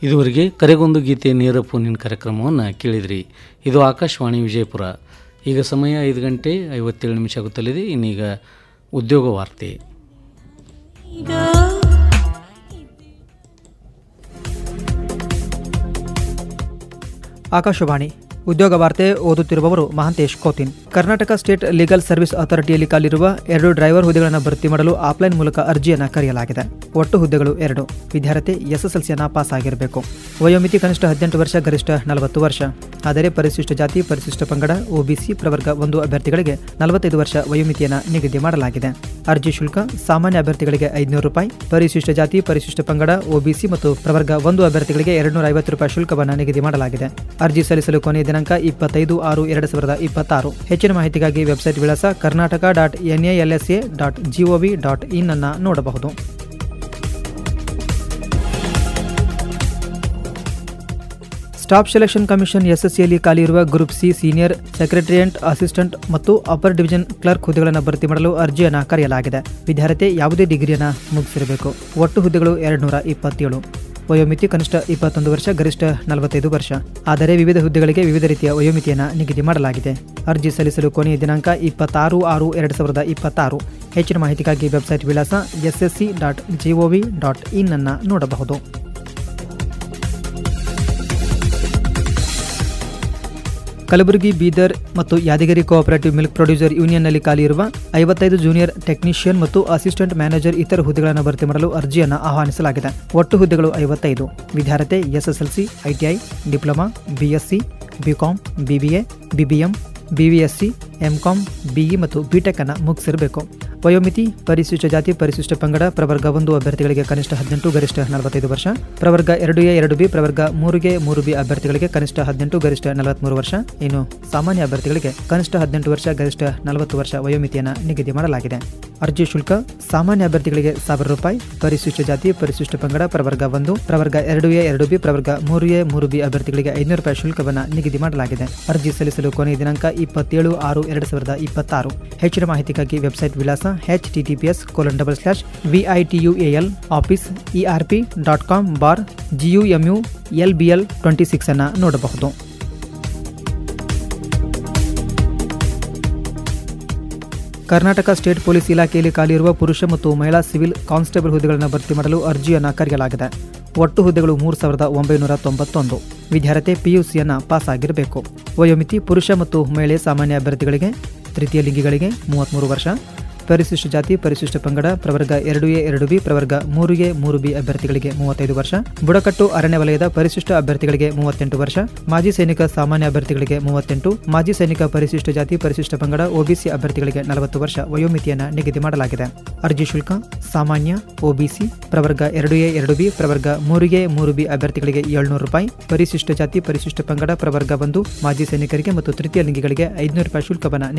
ಇದುವರೆಗೆ ಕರೆಗೊಂದು ಗೀತೆ ನೇರ ಫೋನಿನ ಕಾರ್ಯಕ್ರಮವನ್ನು ಕೇಳಿದ್ರಿ ಇದು ಆಕಾಶವಾಣಿ ವಿಜಯಪುರ ಈಗ ಸಮಯ ಐದು ಗಂಟೆ ಐವತ್ತೇಳು ನಿಮಿಷ ಆಗುತ್ತಲಿದೆ ಇನ್ನೀಗ ಉದ್ಯೋಗ ವಾರ್ತೆ ಆಕಾಶವಾಣಿ ಉದ್ಯೋಗ ವಾರ್ತೆ ಓದುತ್ತಿರುವವರು Mahantesh Kotin Karnataka state legal service ಅಥಾರಿಟಿಯಲ್ಲಿ ಕಾಲಿರುವ ಎರಡು ಡ್ರೈವರ್ ಹುದ್ದೆಗಳನ್ನು ಭರ್ತಿ ಮಾಡಲು ಆಫ್ಲೈನ್ ಮೂಲಕ ಅರ್ಜಿಯನ್ನು ಕರೆಯಲಾಗಿದೆ ಒಟ್ಟು ಹುದ್ದೆಗಳು ಎರಡು ವಿದ್ಯಾರ್ಥಿ ಎಸ್ಎಸ್ಎಲ್ಸಿಯನ್ನು ಪಾಸ್ ಆಗಿರಬೇಕು ವಯೋಮಿತಿ ಕನಿಷ್ಠ ಹದಿನೆಂಟು ವರ್ಷ ಗರಿಷ್ಠ ನಲವತ್ತು ವರ್ಷ ಆದರೆ ಪರಿಶಿಷ್ಟ ಜಾತಿ ಪರಿಶಿಷ್ಟ ಪಂಗಡ ಒಬಿಸಿ ಪ್ರವರ್ಗ ಒಂದು ಅಭ್ಯರ್ಥಿಗಳಿಗೆ ನಲವತ್ತೈದು ವರ್ಷ ವಯೋಮಿತಿಯನ್ನು ನಿಗದಿ ಮಾಡಲಾಗಿದೆ ಅರ್ಜಿ ಶುಲ್ಕ ಸಾಮಾನ್ಯ ಅಭ್ಯರ್ಥಿಗಳಿಗೆ ಐದುನೂರು ರೂಪಾಯಿ ಪರಿಶಿಷ್ಟ ಜಾತಿ ಪರಿಶಿಷ್ಟ ಪಂಗಡ ಒಬಿಸಿ ಮತ್ತು ಪ್ರವರ್ಗ ಒಂದು ಅಭ್ಯರ್ಥಿಗಳಿಗೆ ಎರಡುನೂರ ಐವತ್ತು ರೂಪಾಯಿ ಶುಲ್ಕವನ್ನು ನಿಗದಿ ಮಾಡಲಾಗಿದೆ ಅರ್ಜಿ ಸಲ್ಲಿಸಲು ಕೊನೆಯ ದಿನಾಂಕ ಇಪ್ಪತ್ತೈದು ಆರು ಎರಡು ಸಾವಿರದ ಇಪ್ಪತ್ತಾರು ಹೆಚ್ಚಿನ ಮಾಹಿತಿಗಾಗಿ ವೆಬ್ಸೈಟ್ ವಿಳಾಸ Karnataka dot NALSA dot GOV dot in ಅನ್ನು ನೋಡಬಹುದು ಸ್ಟಾಫ್ ಸೆಲೆಕ್ಷನ್ ಕಮಿಷನ್ ಎಸ್ಎಸ್ಸಿಯಲ್ಲಿ ಖಾಲಿ ಇರುವ group C senior secretariat assistant ಮತ್ತು ಅಪರ್ ಡಿವಿಷನ್ ಕ್ಲರ್ಕ್ ಹುದ್ದೆಗಳನ್ನು ಭರ್ತಿ ಮಾಡಲು ಅರ್ಜಿಯನ್ನು ಕರೆಯಲಾಗಿದೆ ವಿದ್ಯಾರ್ಥಿ ಯಾವುದೇ ಡಿಗ್ರಿಯನ್ನು ಮುಗಿಸಿರಬೇಕು ಒಟ್ಟು ಹುದ್ದೆಗಳು ಎರಡುನೂರ ಇಪ್ಪತ್ತೇಳು ವಯೋಮಿತಿ ಕನಿಷ್ಠ ಇಪ್ಪತ್ತೊಂದು ವರ್ಷ ಗರಿಷ್ಠ ನಲವತ್ತೈದು ವರ್ಷ ಆದರೆ ವಿವಿಧ ಹುದ್ದೆಗಳಿಗೆ ವಿವಿಧ ರೀತಿಯ ವಯೋಮಿತಿಯನ್ನು ನಿಗದಿ ಮಾಡಲಾಗಿದೆ ಅರ್ಜಿ ಸಲ್ಲಿಸಲು ಕೊನೆಯ ದಿನಾಂಕ ಇಪ್ಪತ್ತಾರು ಆರು ಎರಡು ಸಾವಿರದ ಇಪ್ಪತ್ತಾರು ಹೆಚ್ಚಿನ ಮಾಹಿತಿಗಾಗಿ ವೆಬ್ಸೈಟ್ ವಿಳಾಸ SSC dot GOV dot in ಅನ್ನು ನೋಡಬಹುದು ಕಲಬುರಗಿ ಬೀದರ್ ಮತ್ತು ಯಾದಗಿರಿ ಕೋಆಪರೇಟಿವ್ ಮಿಲ್ಕ್ ಪ್ರೊಡ್ಯೂಸರ್ ಯೂನಿಯನ್ನಲ್ಲಿ ಖಾಲಿ ಇರುವ ಐವತ್ತೈದು ಜೂನಿಯರ್ ಟೆಕ್ನಿಷಿಯನ್ ಮತ್ತು ಅಸಿಸ್ಟೆಂಟ್ ಮ್ಯಾನೇಜರ್ ಇತರ ಹುದ್ದೆಗಳನ್ನು ಭರ್ತಿ ಮಾಡಲು ಅರ್ಜಿಯನ್ನು ಆಹ್ವಾನಿಸಲಾಗಿದೆ ಒಟ್ಟು ಹುದ್ದೆಗಳು ಐವತ್ತೈದು ವಿದ್ಯಾರ್ಥಿ SSLC ITI diploma BSc BCom BBA BBM BVSc MCom BE ಮತ್ತು ಬಿಟೆಕ್ ಅನ್ನು ಮುಗಿಸಿರಬೇಕು ವಯೋಮಿತಿ ಪರಿಶಿಷ್ಟ ಜಾತಿ ಪರಿಶಿಷ್ಟ ಪಂಗಡ ಪ್ರವರ್ಗ ಒಂದು ಅಭ್ಯರ್ಥಿಗಳಿಗೆ ಕನಿಷ್ಠ ಹದಿನೆಂಟು ಗರಿಷ್ಠ ನಲವತ್ತೈದು ವರ್ಷ ಪ್ರವರ್ಗ ಎರಡು ಎ ಎರಡು ಬಿ ಪ್ರವರ್ಗ ಮೂರುಗೆ ಮೂರು ಬಿ ಅಭ್ಯರ್ಥಿಗಳಿಗೆ ಕನಿಷ್ಠ ಹದಿನೆಂಟು ಗರಿಷ್ಠ ನಲವತ್ಮೂರು ವರ್ಷ ಇನ್ನು ಸಾಮಾನ್ಯ ಅಭ್ಯರ್ಥಿಗಳಿಗೆ ಕನಿಷ್ಠ ಹದಿನೆಂಟು ವರ್ಷ ಗರಿಷ್ಠ ನಲವತ್ತು ವರ್ಷ ವಯೋಮಿತಿಯನ್ನು ನಿಗದಿ ಮಾಡಲಾಗಿದೆ ಅರ್ಜಿ ಶುಲ್ಕ ಸಾಮಾನ್ಯ ಅಭ್ಯರ್ಥಿಗಳಿಗೆ ಸಾವಿರ ರೂಪಾಯಿ ಪರಿಶಿಷ್ಟ ಜಾತಿ ಪರಿಶಿಷ್ಟ ಪಂಗಡ ಪ್ರವರ್ಗ ಒಂದು ಪ್ರವರ್ಗ ಎರಡು ಎ ಎರಡು ಬಿ ಪ್ರವರ್ಗ ಮೂರು ಎ ಮೂರು ಬಿ ಅಭ್ಯರ್ಥಿಗಳಿಗೆ ಐನೂರು ರೂಪಾಯಿ ಶುಲ್ಕವನ್ನು ನಿಗದಿ ಮಾಡಲಾಗಿದೆ ಅರ್ಜಿ ಸಲ್ಲಿಸಲು ಕೊನೆಯ ದಿನಾಂಕ ಇಪ್ಪತ್ತೇಳು ಆರು ಎರಡು ಸಾವಿರದ ಇಪ್ಪತ್ತಾರು ಹೆಚ್ಚಿನ ಮಾಹಿತಿಗಾಗಿ ವೆಬ್ಸೈಟ್ ವಿಳಾಸ H T T P S colon double slash V I T U A L office E R P dot com bar G U M U L B L twenty six ಅನ್ನು ನೋಡಬಹುದು Karnataka state police ಇಲಾಖೆಯಲ್ಲಿ ಖಾಲಿಯಿರುವ ಪುರುಷ ಮತ್ತು ಮಹಿಳಾ civil constable ಹುದ್ದೆಗಳನ್ನು ಭರ್ತಿ ಮಾಡಲು ಅರ್ಜಿಯನ್ನು ಕರೆಯಲಾಗಿದೆ ಒಟ್ಟು ಹುದ್ದೆಗಳು ಮೂರು ಸಾವಿರದ ಒಂಬೈನೂರ ತೊಂಬತ್ತೊಂದು ವಿದ್ಯಾರ್ಥಿ ಪಿಯುಸಿಯನ್ನು ಪಾಸ್ ಆಗಿರಬೇಕು ವಯೋಮಿತಿ ಪುರುಷ ಮತ್ತು ಮಹಿಳೆ ಸಾಮಾನ್ಯ ಅಭ್ಯರ್ಥಿಗಳಿಗೆ ತೃತೀಯ ಲಿಂಗಿಗಳಿಗೆ ಮೂವತ್ತ್ಮೂರು ವರ್ಷ ಪರಿಶಿಷ್ಟ ಜಾತಿ ಪರಿಶಿಷ್ಟ ಪಂಗಡ ಪ್ರವರ್ಗ ಎರಡು ಎ ಎರಡು ಬಿ ಪ್ರವರ್ಗ ಮೂರು ಎ ಮೂರು ಬಿ ಅಭ್ಯರ್ಥಿಗಳಿಗೆ ಮೂವತ್ತೈದು ವರ್ಷ ಬುಡಕಟ್ಟು ಅರಣ್ಯ ವಲಯದ ಪರಿಶಿಷ್ಟ ಅಭ್ಯರ್ಥಿಗಳಿಗೆ ಮೂವತ್ತೆಂಟು ವರ್ಷ ಮಾಜಿ ಸೈನಿಕ ಸಾಮಾನ್ಯ ಅಭ್ಯರ್ಥಿಗಳಿಗೆ ಮೂವತ್ತೆಂಟು ಮಾಜಿ ಸೈನಿಕ ಪರಿಶಿಷ್ಟ ಜಾತಿ ಪರಿಶಿಷ್ಟ ಪಂಗಡ ಒಬಿಸಿ ಅಭ್ಯರ್ಥಿಗಳಿಗೆ ನಲವತ್ತು ವರ್ಷ ವಯೋಮಿತಿಯನ್ನು ನಿಗದಿ ಮಾಡಲಾಗಿದೆ ಅರ್ಜಿ ಶುಲ್ಕ ಸಾಮಾನ್ಯ ಒಬಿಸಿ ಪ್ರವರ್ಗ ಎರಡು ಎ ಎರಡು ಬಿ ಪ್ರವರ್ಗ ಮೂರು ಎ ಮೂರು ಬಿ ಅಭ್ಯರ್ಥಿಗಳಿಗೆ ಏಳ್ನೂರು ರೂಪಾಯಿ ಪರಿಶಿಷ್ಟ ಜಾತಿ ಪರಿಶಿಷ್ಟ ಪಂಗಡ ಪ್ರವರ್ಗ ಒಂದು ಮಾಜಿ ಸೈನಿಕರಿಗೆ ಮತ್ತು ತೃತೀಯ ಲಿಂಗಿಗಳಿಗೆ ಐದುನೂರು ರೂಪಾಯಿ ಶುಲ್ಕವನ್ನು